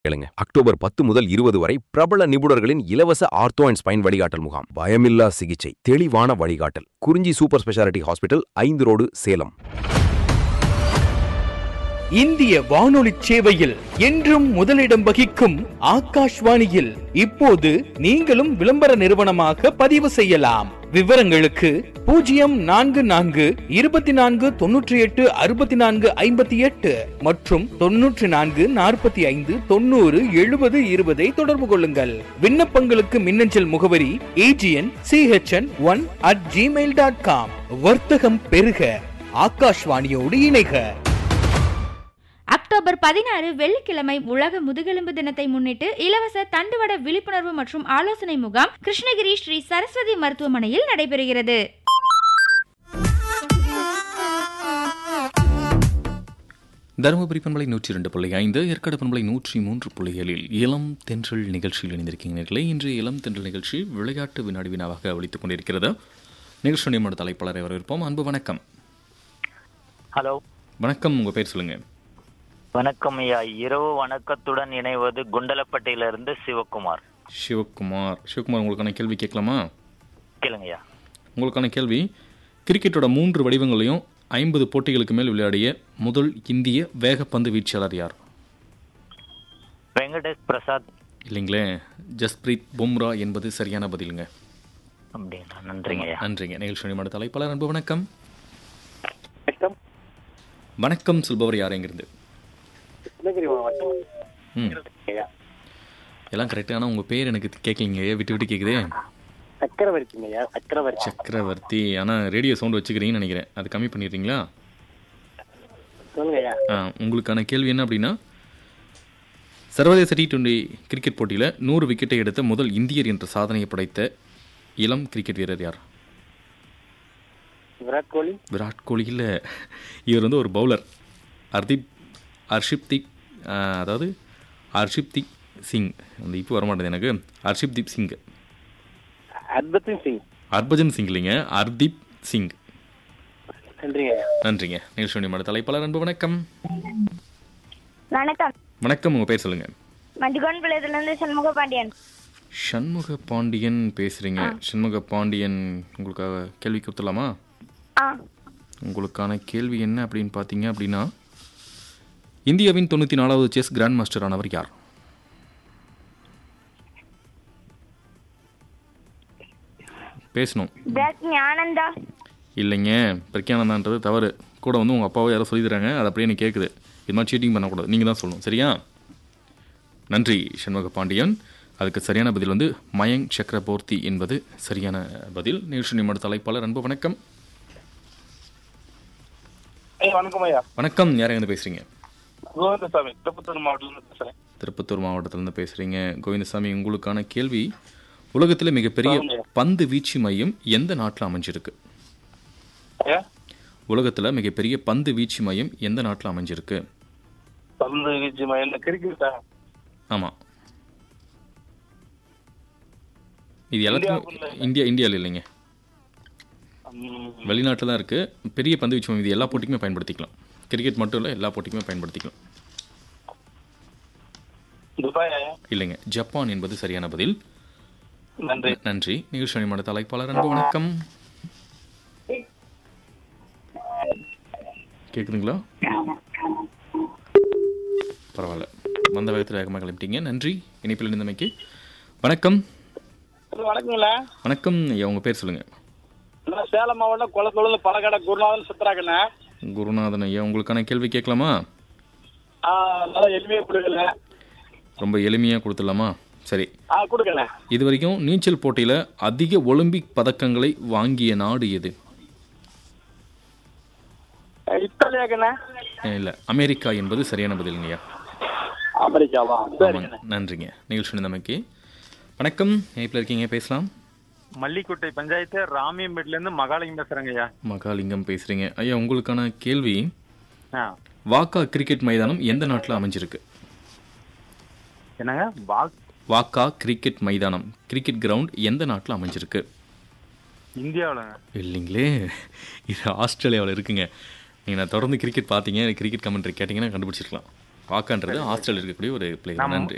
கேளுங்க அக்டோபர் பத்து முதல் இருபது வரை பிரபல நிபுணர்களின் இலவச ஆர்த்தோ அண்ட் ஸ்பைன் வழிகாட்டல் முகாம் பயமில்லா சிகிச்சை தெளிவான வழிகாட்டல் குறிஞ்சி சூப்பர் ஸ்பெஷாலிட்டி ஹாஸ்பிட்டல் ஐந்து ரோடு சேலம் இந்திய வானொலி சேவையில் என்றும் முதலிடம் வகிக்கும் ஆகாஷ்வாணியில் இப்போது நீங்களும் விளம்பர நிறுவனமாக பதிவு செய்யலாம் விவரங்களுக்கு பூஜ்ஜியம் நான்கு நான்கு இருபத்தி நான்கு தொன்னூற்றி எட்டு அறுபத்தி நான்கு ஐம்பத்தி எட்டு மற்றும் தொன்னூற்றி நான்கு நாற்பத்தி ஐந்து தொண்ணூறு எழுபது இருபதை தொடர்பு கொள்ளுங்கள் விண்ணப்பங்களுக்கு மின்னஞ்சல் முகவரி AGN CHN one at Gmail dot com வர்த்தகம் பெருக ஆகாஷ்வாணியோடு இணைக அக்டோபர் பதினாறு வெள்ளிக்கிழமை உலக முதுகெலும்பு தினத்தை முன்னிட்டு இலவச தண்டுவட விழிப்புணர்வு மற்றும் ஆலோசனை முகாம் கிருஷ்ணகிரி ஸ்ரீ சரஸ்வதி மருத்துவமனையில் நடைபெறுகிறது தருமபுரி பண்பலை நூற்றி இரண்டு புள்ளி ஐந்து ஏற்காடு பண்பலை நூற்றி மூன்று புள்ளி ஏழில் இளம் தென்றல் நிகழ்ச்சியில் இணைந்திருக்கிறீர்களே இன்று இளம் தென்றல் நிகழ்ச்சி விளையாட்டு வினாடி வினாவாக ஒழித்துக் கொண்டிருக்கிறது நிகழ்ச்சி நியமன தலைப்பாளரை வரவேற்போம் அன்பு வணக்கம் ஹலோ வணக்கம் உங்கள் பேர் சொல்லுங்கள் வணக்கம் ஐயா இரவு வணக்கத்துடன் இணைவது குண்டலப்பட்டியிலிருந்து சிவகுமார் சிவகுமார் சிவகுமார் உங்களுக்கான கேள்வி கேட்கலாமா கேளுங்க ஐயா உங்களுக்கான கேள்வி கிரிக்கெட்டோட மூன்று வடிவங்களையும் ஐம்பது போட்டிகளுக்கு மேல் விளையாடிய முதல் இந்திய வேகப்பந்து வீச்சாளர் யார் வெங்கடேஷ் பிரசாத் இல்லைங்களே ஜஸ்பிரீத் பும்ரா என்பது சரியான பதிலுங்க அப்படிங்களா நன்றிங்க ஐயா நன்றிங்க நிகழ்ச்சி நியமன தலைப்பாளர் அன்பு வணக்கம் வணக்கம் வணக்கம் சொல்பவர் யார் எங்கிருந்து கிருஷ்ணகிரி மாவட்டம் ம் ஐயா. எல்லாம் கரெக்டு ஆனால் உங்கள் பேர் எனக்கு கேட்கலீங்க விட்டு விட்டு கேட்குதே சக்கரவர்த்திங்க ஐயா சக்கரவர்த்தி சக்கரவர்த்தி ஆனால் ரேடியோ சவுண்ட் வச்சுக்கிறீங்கன்னு நினைக்கிறேன் அது கம்மி பண்ணிடுறீங்களா சொல்லுங்க ஐயா ஆ உங்களுக்கான கேள்வி என்ன அப்படின்னா சர்வதேச டி டுவெண்டி கிரிக்கெட் போட்டியில் நூறு விக்கெட்டை எடுத்த முதல் இந்தியர் என்ற சாதனையை படைத்த இளம் கிரிக்கெட் வீரர் யார் விராட் கோலி விராட் கோலி இல்லை இவர் வந்து ஒரு பவுலர் ஹர்தீப் ஹர்ஷிப்தீப் ஆ, அதாவது ஹர்ஷிப்தீப் சிங் அந்த இப்போ வரமாட்டேது எனக்கு ஹர்ஷிப்தீப் சிங் அத்பத்தின் சிங் ஹர்பஜன் சிங் இல்லைங்க ஹர்தீப் சிங் நன்றிங்க ஐயா நன்றிங்க நிகழ்ச்சி மட தலைப்பாளர் அன்பு வணக்கம் வணக்கம் வணக்கம் உங்கள் பேர் சொல்லுங்கள் மஞ்சுகோன் பிள்ளையிலிருந்து சண்முக பாண்டியன் சண்முக பாண்டியன் பேசுகிறீங்க சண்முக பாண்டியன் உங்களுக்காக கேள்வி கொடுத்துடலாமா ஆ உங்களுக்கான கேள்வி என்ன அப்படின்னு பார்த்தீங்க அப்படின்னா இந்தியாவின் தொண்ணூற்றி நாலாவது செஸ் கிராண்ட் மாஸ்டர் ஆனவர் யார் பேசணும் பேக்கிங் ஆனந்தா இல்லைங்க பிரக்யானந்தான்றது தவறு கூட வந்து உங்கள் அப்பாவை யாரோ சொல்லி தராங்க அது அப்படியே எனக்கு கேட்குது இது மாதிரி சீட்டிங் பண்ணக்கூடாது நீங்கள் தான் சொல்லணும் சரியா நன்றி சண்முக பாண்டியன் அதுக்கு சரியான பதில் வந்து மயங்க் சக்கரபோர்த்தி என்பது சரியான பதில் நிகழ்ச்சி நிமிட தலைப்பாளர் அன்பு வணக்கம் ஐயா வணக்கம் ஐயா வணக்கம் யார் எங்கே பேசுகிறீங்க கோவிந்தசாமி திருப்பத்தூர் மாவட்டத்துல பேசுறேன் திருப்பத்தூர் மாவட்டத்திலேருந்து பேசுகிறீங்க கோவிந்தசாமி உங்களுக்கான கேள்வி உலகத்தில் மிகப்பெரிய சொல்லுங்க. பந்து வீச்சு மையம் எந்த நாட்டில் அமைஞ்சிருக்கு ஐயா உலகத்தில் மிகப்பெரிய பந்து வீச்சு மையம் எந்த நாட்டில் அமைஞ்சிருக்கு பந்து வீச்சு மயில் கிரிக்கெட்டா ஆமாம் இது எல்லாத்துக்கும் இந்தியா இந்தியாவில் இல்லைங்க வெளிநாட்டில் தான் இருக்குது பெரிய பந்து வீச்சு மையம் இது எல்லா போட்டிக்குமே பயன்படுத்திக்கலாம் கிரிக்கெட் மட்டும் இல்லை எல்லா போட்டிக்குமே பயன்படுத்திக்கலாம் துபாய் ஐயா இல்லைங்க ஜப்பான் என்பது சரியான பதில் நன்றி நன்றி நிகழ்ச்சி அணிமட தலைப்பாளர் அன்பு வணக்கம் கேக்குதுங்களா பரவாயில்ல வந்த வேகத்தில் வேகமாக கிளம்பிட்டீங்க நன்றி இணைப்பில் இருந்தமைக்கு வணக்கம் வணக்கங்களா வணக்கம் ஐயா உங்கள் பேர் சொல்லுங்கள் நான் சேலம் மாவட்டம் குளத்தூர்ல பழக்கடை குருநாதன் சுத்தராக்கண்ணே குருநாதன் ஐயா உங்களுக்கான கேள்வி கேட்கலாமா நல்லா எளிமையா கொடுக்கல ரொம்ப எளிமையாக கொடுத்துடலாமா சரி ஆ கொடுக்கல இது வரைக்கும் நீச்சல் போட்டியில் அதிக ஒலிம்பிக் பதக்கங்களை வாங்கிய நாடு எது இத்தாலியாக்கண்ணே இல்லை அமெரிக்கா என்பது சரியான பதிலுங்கய்யா அமெரிக்காவா ஆமாங்க நன்றிங்க நிகழ்ச்சி நிலைமைக்கு வணக்கம் இணைப்பில் இருக்கீங்க பேசலாம் மல்லிக்கோட்டை பஞ்சாயத்து ராமியம்பேட்ல இருந்து மகாலிங்கம் பேசுறேங்க ஐயா மகாலிங்கம் பேசுகிறீங்க ஐயா உங்களுக்கான கேள்வி ஆ, வாக்கா கிரிக்கெட் மைதானம் எந்த நாட்டில் அமைஞ்சிருக்கு என்னங்க வாக் வாக்கா கிரிக்கெட் மைதானம் கிரிக்கெட் கிரவுண்ட் எந்த நாட்டில் அமைஞ்சிருக்கு இந்தியாவிலங்க இல்லைங்களே இது ஆஸ்திரேலியாவில் இருக்குங்க நீங்கள் நான் தொடர்ந்து கிரிக்கெட் பார்த்தீங்க கிரிக்கெட் கமெண்ட்ரி கேட்டிங்கன்னா கண்டுபிடிச்சிருக்கலாம் வாக்கான்றது ஆஸ்திரேலியா இருக்கக்கூடிய ஒரு பிளேயர் ஆமா. நன்றி